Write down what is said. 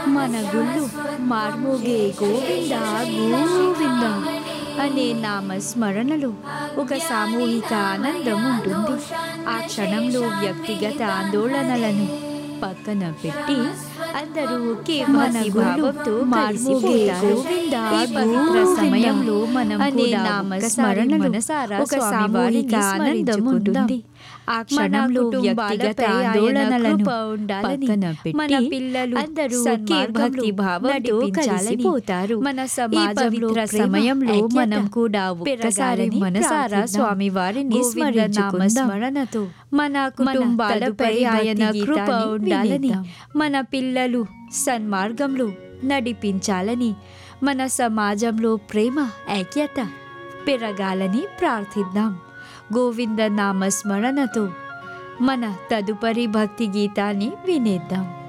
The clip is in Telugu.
మన గుళ్ళు మార్మోగే గోవింద గోవింద అనే నామస్మరణలో ఒక సామూహిక ఆనందం ఉంటుంది ఆ క్షణంలో వ్యక్తిగత ఆందోళనలను పక్కన పెట్టి అందరూ మన కేవల గుళ్ళు భావంతో మార్మోగే కలిసిపోతారు. గోవింద ఈ పవిత్ర గోవింద సమయంలో మనం అనే కూడా నామస్మరణలో ఒక్కసారి మనసారా ఒక సామూహిక స్వామివారిని ఆనందం స్మరించుకుందాం. ఉంటుంది. ఆ క్షణంలో కుటుంబాలపై వ్యక్తిగత ఆయన ఆందోళనలను కృప ఉండాలని పక్కన పెట్టి మన పిల్లలు అందరూ సన్మార్గంలో భక్తి భావంతో నడిపించాలని కలిసిపోతారు మన ఈ సమాజంలో పవిత్ర ప్రేమ, సమయంలో ఐక్యత మనం కూడా ఒక్కసారి పెరగాలని మనసారా ప్రార్థిద్దాం. స్వామి వారిని గోవింద స్మరించుకుందాం నామస్మరణతో మన కుటుంబాలపై తదుపరి ఆయన భక్తి కృప గీతాన్ని ఉండాలని వినిద్దాం. మన పిల్లలు సన్మార్గంలో నడిపించాలని మన సమాజంలో ప్రేమ ఐక్యత పెరగాలని ప్రార్థిద్దాం గోవింద నామస్మరణతో మన తదుపరి భక్తి గీతాన్ని వినేద్దాం